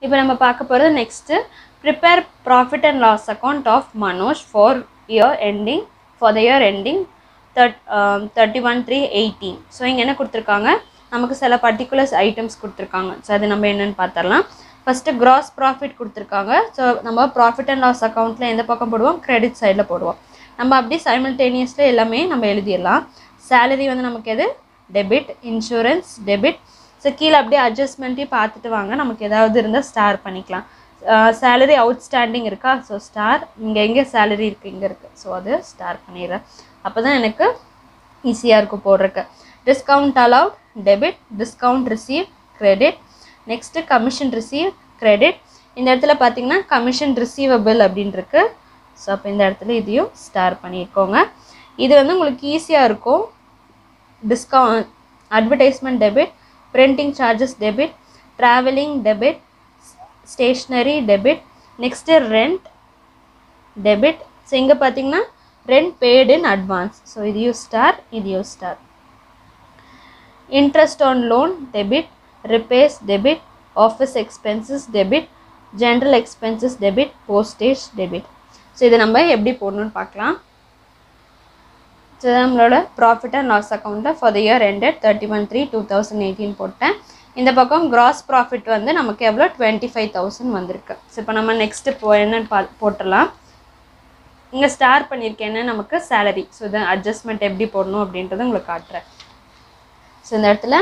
இப்போ நம்ம பார்க்க போகிறது next prepare profit and loss account of Manoj for year ending for the year ending third thirty one three eighteen so இங்கே என்ன கொடுத்துருக்காங்க நமக்கு சில பர்டிகுலர்ஸ் ஐட்டம்ஸ் கொடுத்துருக்காங்க ஸோ அது நம்ம என்னென்னு பார்த்துடலாம் ஃபஸ்ட்டு கிராஸ் ப்ராஃபிட் கொடுத்துருக்காங்க ஸோ நம்ம ப்ராஃபிட் அண்ட் லாஸ் அக்கௌண்ட்டில் எந்த பக்கம் போடுவோம் கிரெடிட் சைடில் போடுவோம் நம்ம அப்படி சைமல்டேனியஸில் எல்லாமே நம்ம எழுதிடலாம் சேலரி வந்து நமக்கு எது டெபிட் இன்சூரன்ஸ் டெபிட் ஸோ கீழே அப்படியே அட்ஜஸ்ட்மெண்ட்டையும் பார்த்துட்டு வாங்க நமக்கு ஏதாவது இருந்தால் ஸ்டார் பண்ணிக்கலாம் சேலரி அவுட்ஸ்டாண்டிங் இருக்கா ஸோ ஸ்டார் இங்கே எங்கே சேலரி இருக்குது இங்கே இருக்குது ஸோ அது ஸ்டார் பண்ணிடுறேன் அப்போ தான் எனக்கு ஈஸியாக இருக்கும் போடுறக்கு discount allowed debit discount receive credit next commission receive credit இந்த இடத்துல பார்த்தீங்கன்னா கமிஷன் ரிசீவபிள் அப்படின்னு இருக்கு ஸோ அப்போ இந்த இடத்துல இதையும் ஸ்டார் பண்ணியிருக்கோங்க இது வந்து உங்களுக்கு ஈஸியாக இருக்கும் discount advertisement debit printing charges debit travelling debit stationery debit next rent debit so இங்கே பார்த்தீங்கன்னா rent paid in advance so இதையும் ஸ்டார் இதையும் star interest on loan debit repairs debit office expenses debit general expenses debit postage debit so இதை நம்ம எப்படி போடணும்னு பார்க்கலாம் so நம்மளோட ப்ராஃபிட் அண்ட் லாஸ் அக்கௌண்ட்டில் for the year ended thirty one three two thousand eighteen போட்டேன் இந்த பக்கம் கிராஸ் ப்ராஃபிட் வந்து நமக்கு எவ்வளோ டுவெண்ட்டி ஃபைவ் தௌசண்ட் வந்திருக்கு ஸோ இப்போ நம்ம நெக்ஸ்ட்டு போ என்னன்னு பா போட்டுடலாம் இங்கே ஸ்டார் பண்ணியிருக்கேன்னு நமக்கு சேலரி ஸோ இதை அட்ஜஸ்ட்மெண்ட் எப்படி போடணும் அப்படின்றத உங்களுக்கு காட்டுறேன் ஸோ இந்த இடத்துல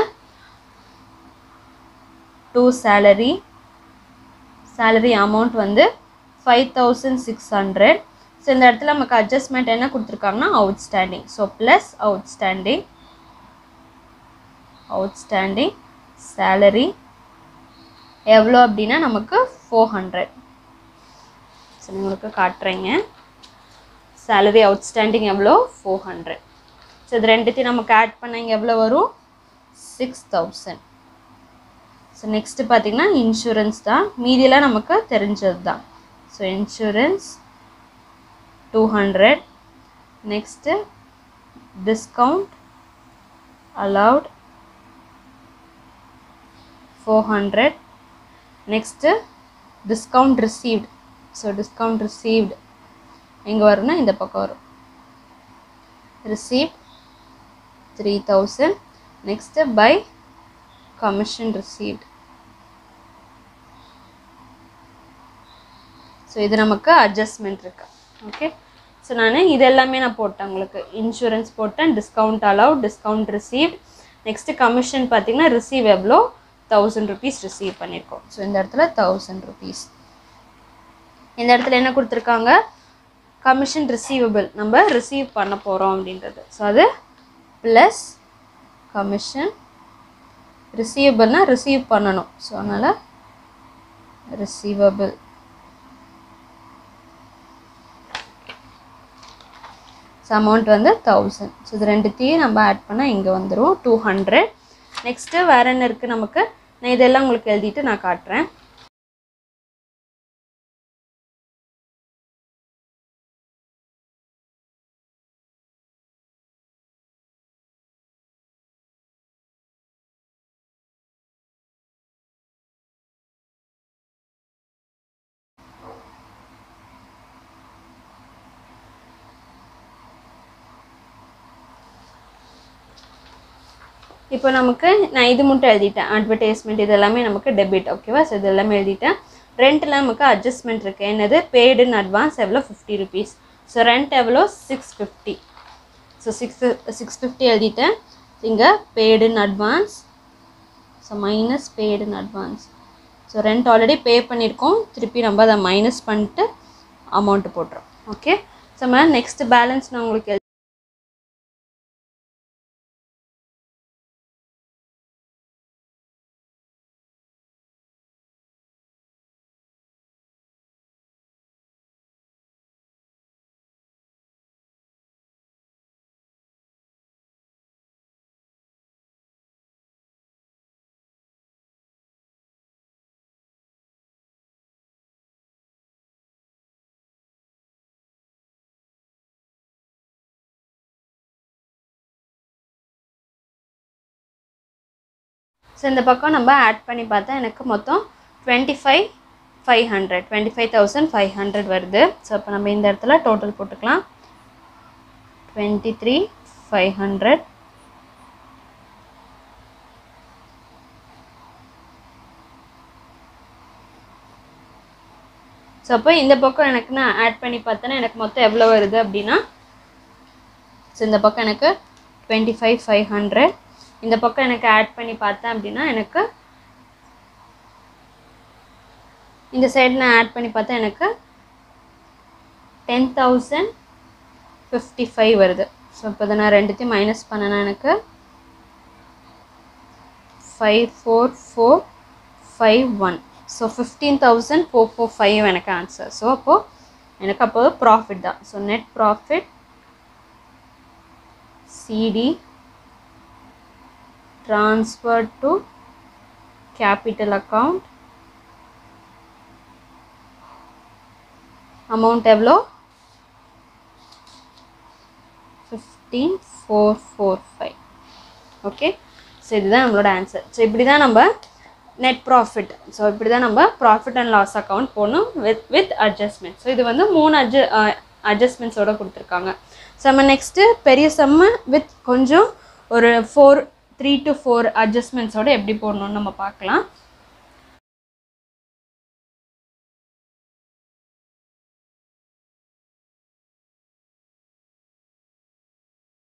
டூ சேலரி சேலரி அமௌண்ட் வந்து five thousand six hundred so இந்த இடத்துல நமக்கு அட்ஜஸ்ட்மெண்ட் என்ன கொடுத்துருக்காங்கன்னா outstanding so plus outstanding outstanding salary எவ்வளோ அப்படின்னா நமக்கு ஃபோர் ஹண்ட்ரட் ஸோ உங்களுக்கு காட்டுறேங்க சேலரி அவுட்ஸ்டாண்டிங் எவ்வளோ ஃபோர் ஹண்ட்ரட் ஸோ இது ரெண்டுத்தையும் நமக்கு ஆட் பண்ண இங்கே எவ்வளோ வரும் சிக்ஸ் தௌசண்ட் ஸோ நெக்ஸ்ட்டு பார்த்தீங்கன்னா இன்சூரன்ஸ் தான் மீதியெல்லாம் நமக்கு தெரிஞ்சது தான் so insurance two hundred next discount allowed four hundred next discount received so discount received எங்கே வரும்னா இந்த பக்கம் வரும் receive three thousand next by commission received so இது நமக்கு அட்ஜஸ்ட்மெண்ட் இருக்கு ஓகே ஸோ நான் இது எல்லாமே நான் போட்டேன் உங்களுக்கு இன்சூரன்ஸ் போட்டேன் discount allowed discount received next commission பார்த்தீங்கன்னா ரிசீவ் எவ்வளோ தௌசண்ட் ருபீஸ் ரிசீவ் பண்ணியிருக்கோம் ஸோ இந்த இடத்துல தௌசண்ட் ருபீஸ் இந்த இடத்துல என்ன கொடுத்துருக்காங்க கமிஷன் ரிசீவபிள் நம்ம ரிசீவ் பண்ண போகிறோம் அப்படின்றது ஸோ அது ப்ளஸ் கமிஷன் ரிசீவபிள்னால் ரிசீவ் பண்ணணும் ஸோ அதனால் ரிசீவபிள் ஸோ அமௌண்ட் வந்து தௌசண்ட் ஸோ இது ரெண்டுத்தையும் நம்ம ஆட் பண்ணால் இங்கே வந்துடும் டூ ஹண்ட்ரட் நெக்ஸ்ட்டு வேறு என்ன இருக்குது நமக்கு நான் இதெல்லாம் உங்களுக்கு எழுதிட்டு நான் காட்டுறேன் இப்போ நமக்கு நான் இது மட்டும் எழுதிட்டேன் அட்வர்டைஸ்மெண்ட் இது எல்லாமே நமக்கு டெபிட் ஓகேவா ஸோ இது எல்லாமே எழுதிட்டேன் ரெண்ட்டில் நமக்கு அட்ஜஸ்ட்மெண்ட் இருக்குது என்னது பெய்டு இன் அட்வான்ஸ் எவ்வளோ ஃபிஃப்டி ருபீஸ் ஸோ ரெண்ட் எவ்வளோ six fifty so six six fifty எழுதிட்டேன் இங்கே paid in advance so minus paid in advance so rent already pay பண்ணியிருக்கோம் திருப்பி நம்ம அதை மைனஸ் பண்ணிட்டு அமௌண்ட்டு போட்டுறோம் okay so ma'am next balance நான் உங்களுக்கு ஸோ இந்த பக்கம் நம்ம ஆட் பண்ணி பார்த்தா எனக்கு மொத்தம் twenty five five hundred twenty five thousand five hundred வருது ஸோ இப்போ நம்ம இந்த இடத்துல டோட்டல் போட்டுக்கலாம் twenty three five hundred so அப்போ இந்த பக்கம் எனக்கு நான் ஆட் பண்ணி பார்த்தேன்னா எனக்கு மொத்தம் எவ்வளோ வருது அப்படின்னா ஸோ இந்த பக்கம் எனக்கு டுவெண்ட்டி ஃபைவ் ஃபைவ் ஹண்ட்ரட் இந்த பக்கம் எனக்கு ஆட் பண்ணி பார்த்தேன் அப்படின்னா எனக்கு இந்த சைடு நான் ஆட் பண்ணி பார்த்தா எனக்கு டென் தௌசண்ட் ஃபிஃப்டி ஃபைவ் வருது ஸோ இப்போ இதை நான் ரெண்டுத்தையும் மைனஸ் பண்ணேன்னா எனக்கு five four four five one so fifteen thousand four four five எனக்கு ஆன்சர் ஸோ அப்போது எனக்கு அப்போ ப்ராஃபிட் தான் so net profit C D transferred to capital account amount எவ்வளோ fifteen four four five okay so இதுதான் நம்மளோட ஆன்சர் ஸோ இப்படி தான் நம்ம நெட் ப்ராஃபிட் ஸோ இப்படி தான் நம்ம ப்ராஃபிட் அண்ட் லாஸ் அக்கௌண்ட் போடணும் வித் வித் அட்ஜஸ்ட்மெண்ட் ஸோ இது வந்து மூணு அட்ஜ அட்ஜஸ்ட்மெண்ட்ஸோட கொடுத்துருக்காங்க ஸோ நம்ம நெக்ஸ்ட்டு பெரிய சம்மு வித் கொஞ்சம் ஒரு ஃபோர் த்ரீ டு ஃபோர் அட்ஜஸ்ட்மெண்ட்ஸோட எப்படி போடணும்னு நம்ம பார்க்கலாம்